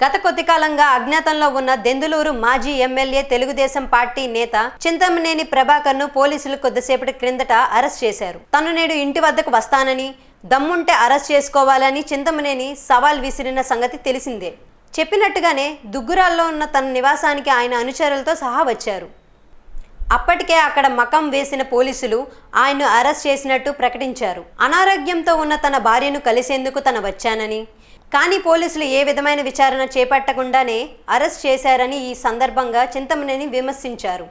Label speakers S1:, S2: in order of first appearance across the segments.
S1: గత కొద్ది కాలంగా అజ్ఞాతంలో ఉన్న దెందులూరు మాజీ ఎమ్మెల్యే తెలుగుదేశం పార్టీ నేత చింతమనేని ప్రభాకర్ ను పోలీసులు కొద్దిసేపటి క్రిందట అరెస్ట్ చేశారు తను నేడు ఇంటి వద్దకు వస్తానని దమ్ముంటే అరెస్ట్ చేసుకోవాలని చింతమనేని సవాల్ విసిరిన సంగతి తెలిసిందే చెప్పినట్టుగానే దుగ్గురాల్లో ఉన్న తన నివాసానికి ఆయన అనుచరులతో సహా వచ్చారు అప్పటికే అక్కడ మకం వేసిన పోలీసులు ఆయన్ను అరెస్ట్ చేసినట్టు ప్రకటించారు అనారోగ్యంతో ఉన్న తన భార్యను కలిసేందుకు తన వచ్చానని కానీ పోలీసులు ఏ విధమైన విచారణ చేపట్టకుండానే అరెస్ట్ చేశారని ఈ సందర్భంగా చింతమనేని విమర్శించారు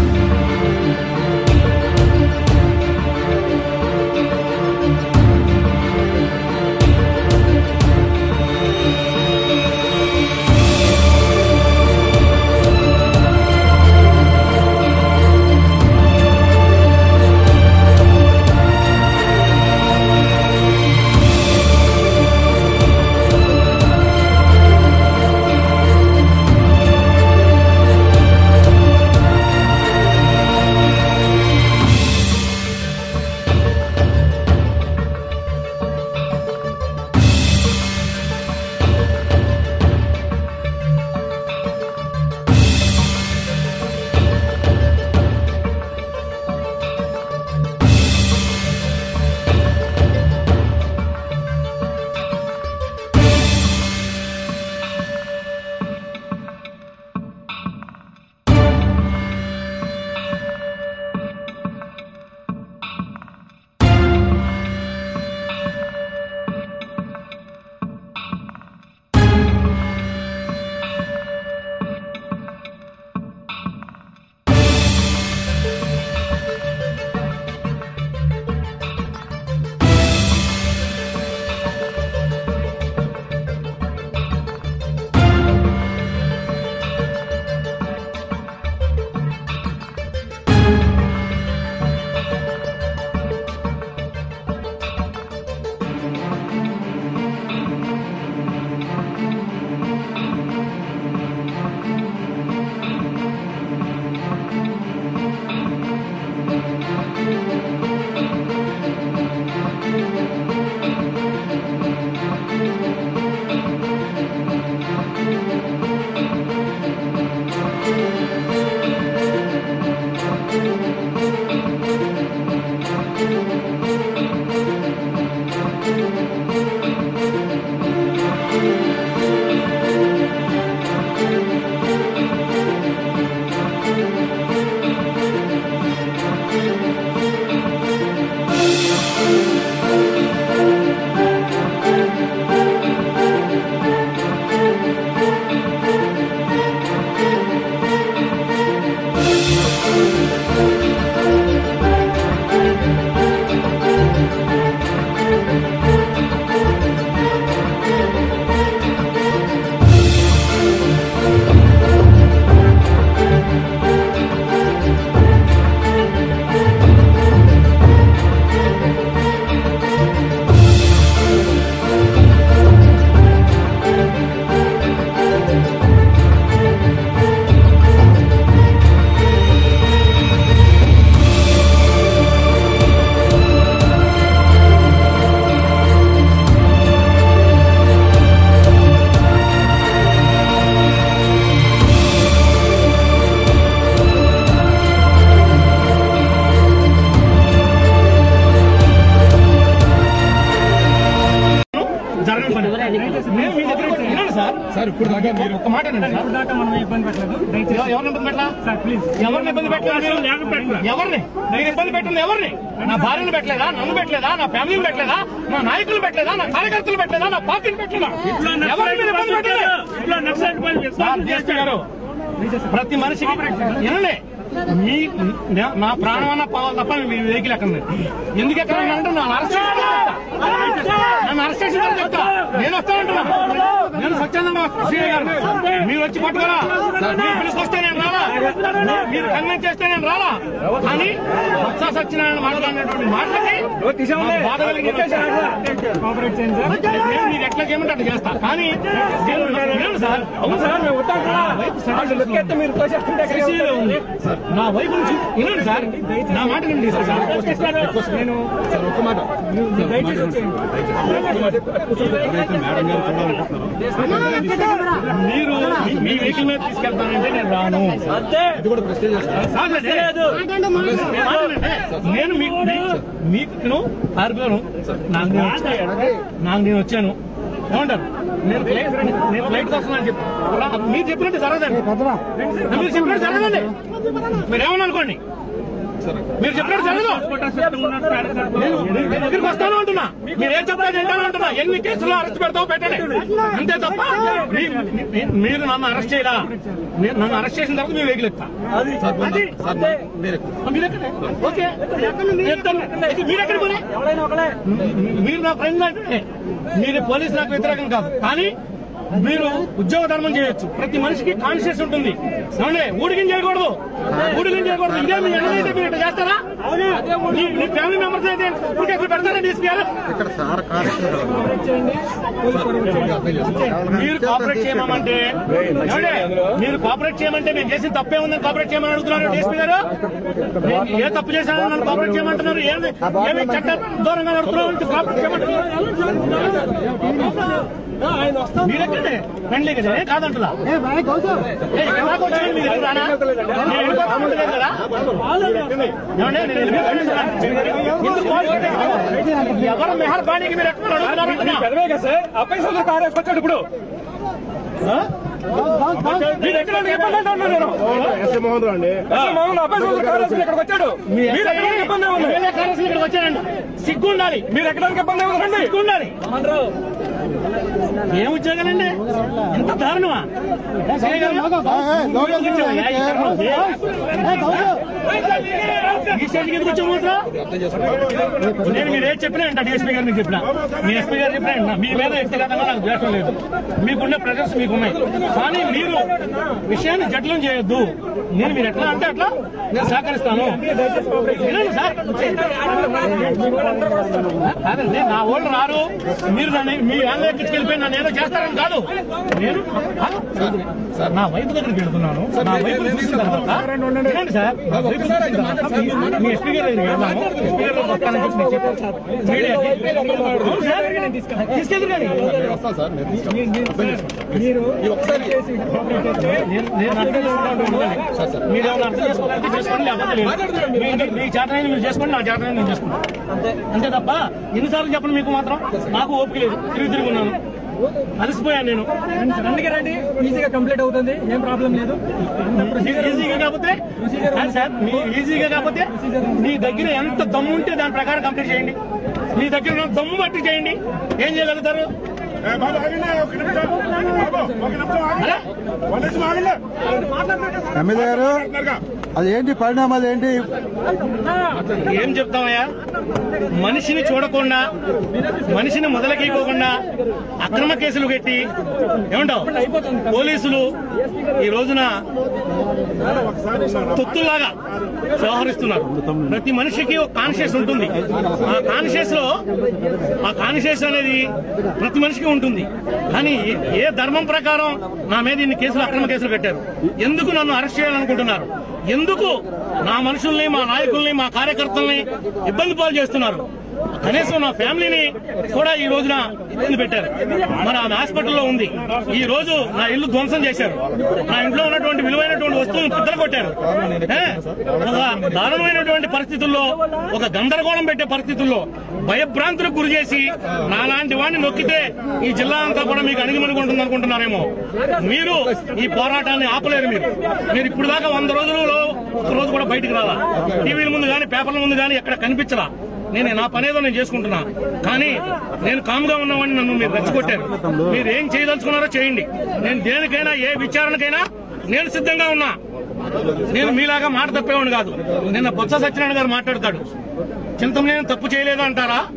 S2: జరగని పని మేము మీ దగ్గర వచ్చి వినండి సార్
S3: సార్ ఇప్పుడు దాకా మీరు
S2: ఒక మాట వినండి సార్
S4: దాకా మనం ఇబ్బంది పెట్టలేదు దయచేసి
S2: ఎవ- ఎవరిని ఇబ్బంది పెట్టలా
S4: సార్ ప్లీజ్
S2: ఎవరిని ఇబ్బంది పెట్టలేదు ఎవరిని నేను ఇబ్బంది పెట్టింది ఎవరిని నా భార్యను పెట్టలేదా నన్ను పెట్టలేదా నా ఫ్యామిలీని పెట్టలేదా నా నాయకులు పెట్టలేదా నా కార్యకర్తలు పెట్టలేదా నా పార్టీని పెట్టలేదా ఎవరిని మీరు ఇబ్బంది పెట్టలేదు సార్ డిఎస్పీ గారు ప్రతి మనిషికి వినండి మీ నా- నా ప్రాణం అన్న పోవాలి తప్ప మీ వెహికల్ ఎక్కడ ఎందుకు ఎక్కడ అంటే నన్ను అరెస్ట్ చేసిన నన్ను అరెస్ట్ చేసిన చెప్తా నేను వస్తానంటున్నా నేను స్వచ్ఛందంగా వస్తా సీఏ గారు మీరు వచ్చి పట్టుకోరా మీరు పిలుచుకొస్తే నేను రావా మీరు- మీరు కన్విన్స్ చేస్తే నేను రాలా కానీ బొత్స సత్యనారాయణ మాట్లాడినటువంటి మాటలకి నాకు బాధ కలిగింది. నేను మీరు ఎట్లా చేయమంటే అట్లా చేస్తా కానీ నేను వినండి సార్ అవును సార్ మేము వద్దాం కదా. శశిలో ఉంది నా వైపు నుంచి వినండి సార్ నా మాట వినండి సార్ నేను మీరు మీ- మీ వెహికల్ మీద తీసుకెళ్తానంటే నేను రాను సాగండి. మాట్లాడండి. నేను మీకు మీ- మీకు ఆర్గాను నాకు నేను వచ్చాను. నాకు నేను వచ్చాను ఏమంటారు నేను ఫ్లైట్ నేను ఫ్లైట్ వస్తున్నాను చెప్పి రా- మీరు చెప్పినట్టు జరగదండి మీరు చెప్పినట్టు జరగదండి మీరు ఏమన్నా అనుకోండి మీరు చెప్పినట్టు జరగదు నేను మీ దగ్గరికి వస్తాను అంటున్నా మీరు ఏం చెప్తాను వింటాను అంటున్నా ఎన్ని కేసులు అరెస్ట్ పెడతావు పెట్టండి అంతే తప్ప మీ- మీ- మీరు నన్ను అరెస్ట్ చేయరా నేను నన్ను అరెస్ట్ చేసిన తర్వాత మీరు వెహికల్ ఎత్తా అది మీరు ఎక్కడే? ఓకే ఎత్తాను. అయితే మీరు ఎక్కడ పోనీ? మీరు నా ఫ్రెండ్ అంటే మీరు పోలీసు నాకు వ్యతిరేకం కాదు కానీ మీరు ఉద్యోగ ధర్మం చేయొచ్చు ప్రతి మనిషికి కాన్షియస్ ఉంటుంది అవునే ఊడికి చేయకూడదు ఊడికి చేయకూడదు ఇదే మీ ఎన్నైతే మీరు ఇట్లా చేస్తారా మీ మీ ఫ్యామిలీ మెంబర్స్ అయితే ఊరికే ఇక్కడ పెడతారా తీసుకెళ్ళి
S3: ఇక్కడ సార్ కారు
S2: మీరు కోఆపరేట్ చేయమంటే ఏమండి? మీరు కోఆపరేట్ చేయమంటే మేము చేసిన తప్పే ఉందని కోఆపరేట్ చేయమని అడుగుతున్నారు డీఎస్పీ గారు నేను ఏ తప్పు చేశానని నన్ను కోఆపరేట్ చేయమంటున్నారు ఏమి ఏమి చట్ట దూరంగా నడుపుతున్నారు కోఆపరేట్ చేయమంటున్నారు మీరెక్కడే ఫ్రెండ్లీ కదా ఏ కాదంటున్నా ఏ, ఇక్కడ దాకా వచ్చాను, మీరు ఎక్కడ రానా? నేను వెళ్ళిపోతాను కదా? ఏమండి? నేను వెళ్ళిపోతాను. ఎందుకు కోఆపరేట్ ఎవరు మెహర్బానీకి మీరు ఎక్కడ అడుగుతున్నారు అంటున్నా? ఆ? మీరు ఎక్కడ ఇబ్బంది అంటున్నా నేను
S4: మోహన్ రావు అండి
S2: మీ ఎమ్మెల్యే కాంగ్రెస్ ఇక్కడికి వచ్చారండి సిగ్గు ఉండాలి మీరు ఎక్కడానికి ఇబ్బంది ఏమవుతుందండి సిగ్గు ఉండాలి ఏం ఉద్యోగాలండి ఎంత దారుణమా ఈ స్టేజ్కి ఎందుకు వచ్చావు మాత్రం? నేను మీరు ఏం చెప్పినా అంట డిఎస్పీ గారు మీకు చెప్పినా మీ ఎస్పీ గారు చెప్పినా వింటున్నా. మీ మీద వ్యక్తిగతంగా నాకు ద్వేషం లేదు మీకున్న ప్రెజర్స్ మీకున్నాయి కానీ మీరు విషయాన్ని జట్లం చేయొద్దు నేను మీరు ఎట్లా అంటే అట్లా నేను సహకరిస్తాను వినండి సార్ కాదండి నా వాళ్ళు రారు మీరు నన్ను మీ వ్యాన్ ఎక్కించుకెళ్ళిపోయి నన్ను ఏదో చేస్తారని కాదు నేను సార్ నా వైపు దగ్గరికి వెళ్తున్నాను నా వైపు చూసిన తర్వాత వినండి సార్ నా వైపు చూసిన తర్వాత మీ- మీ ఎస్పీ గారి దగ్గరికి వెళ్దాము ఎస్పీ గారు వస్తానని చెప్పి నేను చెప్పాను మీడియాకి. అవును సార్. తీసుకెళ్ళరు కానీ నేను నేను అర్థం చేసుకుంటా ఉండాలి. మీరు ఏమైనా అర్థం చేసుకోవాలంటే చేసుకోండి లేకపోతే లేదు. మీ- మీ- మీ చేతనైన మీరు చేసుకోండి నా చేతనైన నేను చేసుకుంటాను అంతే తప్ప ఎన్నిసార్లు చెప్పండి మీకు మాత్రం నాకు ఓపిక లేదు తిరిగి తిరిగి ఉన్నాను అలసిపోయాను నేను
S5: రండి రండి ఈజీగా కంప్లీట్ అవుతుంది ఏం ప్రాబ్లం లేదు
S2: ఈజీగా కాకపోతే కాదు సార్ మీ ఈజీగా కాకపోతే మీ దగ్గర ఎంత దమ్ము ఉంటే దాని ప్రకారం కంప్లీట్ చేయండి మీ దగ్గర ఉన్న దమ్ము బట్టి చేయండి ఏం చేయగలుగుతారు
S4: బాబు ఆగండి ఒక నిమిషం బాబు ఒక నిమిషం ఆగండి ఒక నిమిషం ఆగండి
S3: ఎమ్మెల్యే గారు
S4: అంటున్నారుగా.
S3: అది ఏంటి పరిణామాలు ఏంటి
S2: ఏం చెప్తామయ్యా మనిషిని చూడకుండా మనిషిని మొదలకీయకోకుండా అక్రమ కేసులు పెట్టి ఏమంటావు పోలీసులు ఈ రోజున తొత్తులాగా వ్యవహరిస్తున్నారు ప్రతి మనిషికి ఒక కాన్షియస్ ఉంటుంది ఆ కాన్షియస్ లో ఆ కాన్షియస్ అనేది ప్రతి మనిషికి ఉంటుంది కానీ ఏ- ఏ ధర్మం ప్రకారం నా మీద ఇన్ని కేసులు అక్రమ కేసులు కట్టారు ఎందుకు నన్ను అరెస్ట్ చేయాలనుకుంటున్నారు ఎందుకు నా మనుషుల్ని మా నాయకుల్ని మా కార్యకర్తల్ని ఇబ్బంది పాలు చేస్తున్నారు కనీసం నా ఫ్యామిలీని కూడా ఈ రోజున ఇబ్బంది పెట్టారు మన ఆమె హాస్పిటల్లో ఉంది ఈ రోజు నా ఇల్లు ధ్వంసం చేశారు నా ఇంట్లో ఉన్నటువంటి విలువైనటువంటి వస్తువులను పిద్దలు కొట్టారు ఏ? ఒక దారుణమైనటువంటి పరిస్థితుల్లో ఒక గందరగోళం పెట్టే పరిస్థితుల్లో భయభ్రాంతులకు గురి చేసి నాలాంటి వాడిని నొక్కితే ఈ జిల్లా అంతా కూడా మీకు అణిగిమణుకుంటుంది అనుకుంటున్నారేమో మీరు ఈ పోరాటాన్ని ఆపలేరు మీరు మీరు ఇప్పుడు దాకా వంద రోజులలో ఒక రోజు కూడా బయటికి రాలా టీవీల ముందు కానీ పేపర్ల ముందు కానీ ఎక్కడ కనిపించలా నేను నా పనేదో నేను చేసుకుంటున్నా కానీ నేను కామ్గా ఉన్నవాడిని నన్ను మీరు రెచ్చగొట్టారు మీరు ఏం చేయదలుచుకున్నారో చేయండి నేను దేనికైనా ఏ విచారణకైనా నేను సిద్ధంగా ఉన్నా నేను మీలాగా మాట తప్పేవాడిని కాదు నిన్న బొత్స సత్యనారాయణ గారు మాట్లాడతాడు చింతమనేని తప్పు చేయలేదు అంటారా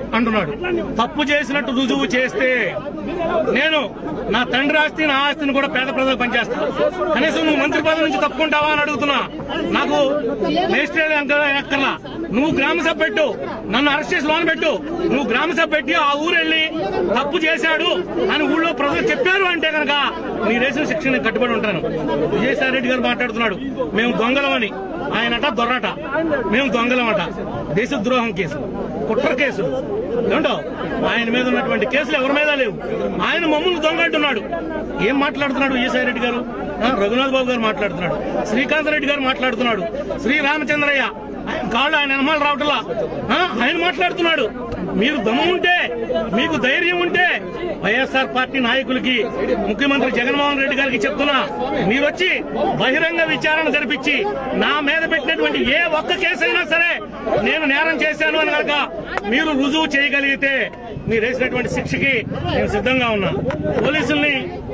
S2: అంటున్నాడు తప్పు చేసినట్టు రుజువు చేస్తే నేను నా తండ్రి ఆస్తి నా ఆస్తిని కూడా పేద ప్రజలకు పనిచేస్తాను కనీసం నువ్వు మంత్రి పదవి నుంచి తప్పుకుంటావా అని అడుగుతున్నా నాకు మేజిస్ట్రేట్ ఎక్కర్లా నువ్వు గ్రామ సభ పెట్టు నన్ను అరెస్ట్ చేసి లోన్ పెట్టు నువ్వు గ్రామ సభ పెట్టి ఆ ఊరు వెళ్ళి తప్పు చేశాడు అని ఊళ్ళో ప్రజలు చెప్పారు అంటే కనుక నీ రేసిన శిక్షణ నేను కట్టుబడి ఉంటాను విజయసాయి రెడ్డి గారు మాట్లాడుతున్నాడు మేము దొంగలమని ఆయనట దొరట మేము దొంగలమట దేశద్రోహం కేసు కుట్ర కేసు ఏమంటో ఆయన మీద ఉన్నటువంటి కేసులు ఎవరి మీద లేవు ఆయన మమ్మల్ని దొంగ అంటున్నాడు ఏం మాట్లాడుతున్నాడు విజయసాయి రెడ్డి గారు ఆ, రఘునాథ్ బాబు గారు మాట్లాడుతున్నాడు శ్రీకాంత్ రెడ్డి గారు మాట్లాడుతున్నాడు శ్రీ రామచంద్రయ్య ఆయన కాళ్ళు ఆయన వెనమాలు రావట్లా ఆ, ఆయన మాట్లాడుతున్నాడు మీరు దమ్ము ఉంటే మీకు ధైర్యం ఉంటే వైఎస్ఆర్ పార్టీ నాయకులకి ముఖ్యమంత్రి జగన్మోహన్ రెడ్డి గారికి చెప్తున్నా మీరు వచ్చి బహిరంగ విచారణ జరిపించి నా మీద పెట్టినటువంటి ఏ ఒక్క కేసైనా సరే నేను నేరం చేశాను అని కనుక మీరు రుజువు చేయగలిగితే మీరు వేసినటువంటి శిక్షకి నేను సిద్ధంగా ఉన్నా పోలీసుల్ని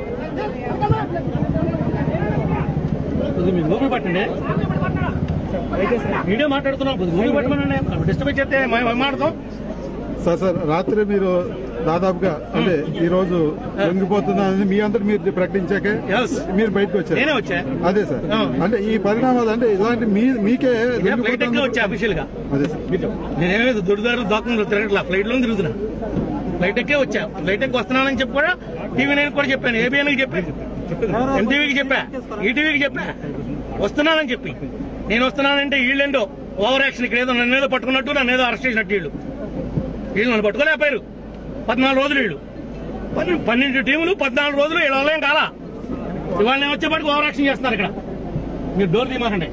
S2: కొద్దిగా మీరు ఊపి పట్టండి వీడియో మాట్లాడుతున్నాం కొద్దిగా ఊపి పట్టమనండి డిస్టర్బ్ చేస్తే మేము మాట్లాడతాం
S3: సార్ సార్ రాత్రి మీరు దాదాపుగా అంటే ఈ రోజు లొంగిపోతున్నారని మీ అంతటి మీరు ప్రకటించాకే
S2: Yes.
S3: మీరు బయటకు వచ్చారు
S2: నేనే వచ్చా
S3: అదే సార్
S2: ఆ.
S3: అంటే ఈ పరిణామాలు అంటే ఇలాంటి మీ మీకే
S2: ఫ్లైట్ ఎక్కి
S3: లొంగిపోతున్నందుకు-
S2: వచ్చా అఫీషియల్ గా
S3: అదే సార్
S2: నేనేమీ దొడ్డుదారులు దాకుండా తిరగట్లా ఫ్లైట్ లో తిరుగుతున్నా ఫ్లైట్ ఎక్కే వచ్చా ఫ్లైట్ ఎక్కి వస్తున్నానని చెప్పి కూడా టీవీ నైన్ కూడా చెప్పాను ఏబిఎన్ కి చెప్పాను ఎన్టీవీకి చెప్పా ఈటీవీకి చెప్పా వస్తున్నానని చెప్పి నేను వస్తున్నానంటే వీళ్ళేంటో ఓవర్ యాక్షన్ ఇక్కడ ఏదో నన్ను ఏదో పట్టుకున్నట్టు నన్ను ఏదో అరెస్ట్ చేసినట్టు వీళ్ళు వీళ్ళు నన్ను పట్టుకోలేకపోయారు పద్నాలుగు రోజులు వీళ్ళు పన్నె- పన్నెండు టీములు పద్నాలుగు రోజులు వీళ్ళ వల్ల ఏం కాలా ఇవాళ నేను వచ్చేపాటికి ఓవర్ యాక్షన్ చేస్తున్నారు ఇక్కడ మీరు డోర్ తీయమాకండి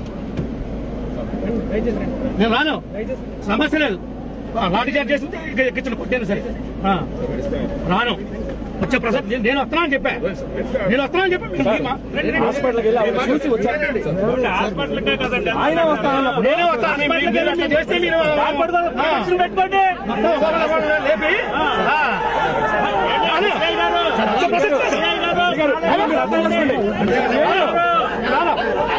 S2: నేను రాను సమస్య లేదు ఆ, లాఠీ చార్జ్ చేసి ఎక్కించండి కొట్టాను సరే ఆ, రాను వచ్చే ప్రసాద్ నేను- నేను వస్తున్నాను చెప్పా నేను వస్తున్నాను చెప్పా హాస్పిటల్కి హాస్పిటల్కే కదండి
S5: ఆయన వస్తానన్నప్పుడు
S2: నేనే వస్తాను మీ- మీ- మీరు అట్లా చేస్తే మీరు ఆ. పెట్టుకోండి మొత్తం ఒకళ్ళ ఒకళ్ళ లేపి ఆ. రాను. వచ్చే ప్రసాద్ రాను.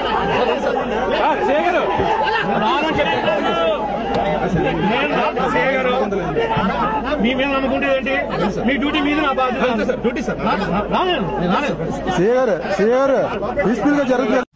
S2: రాను చెప్పి నేను రాను, సీఏ గారు. మీ మీద నమ్ముకుంటే ఏంటి మీ డ్యూటీ మీద నా బాధ్యత డ్యూటీ సార్ రాను నేను రాను
S3: సీఏ గారు సీఏ గారు పీస్ఫుల్ గా జరుగుతుంది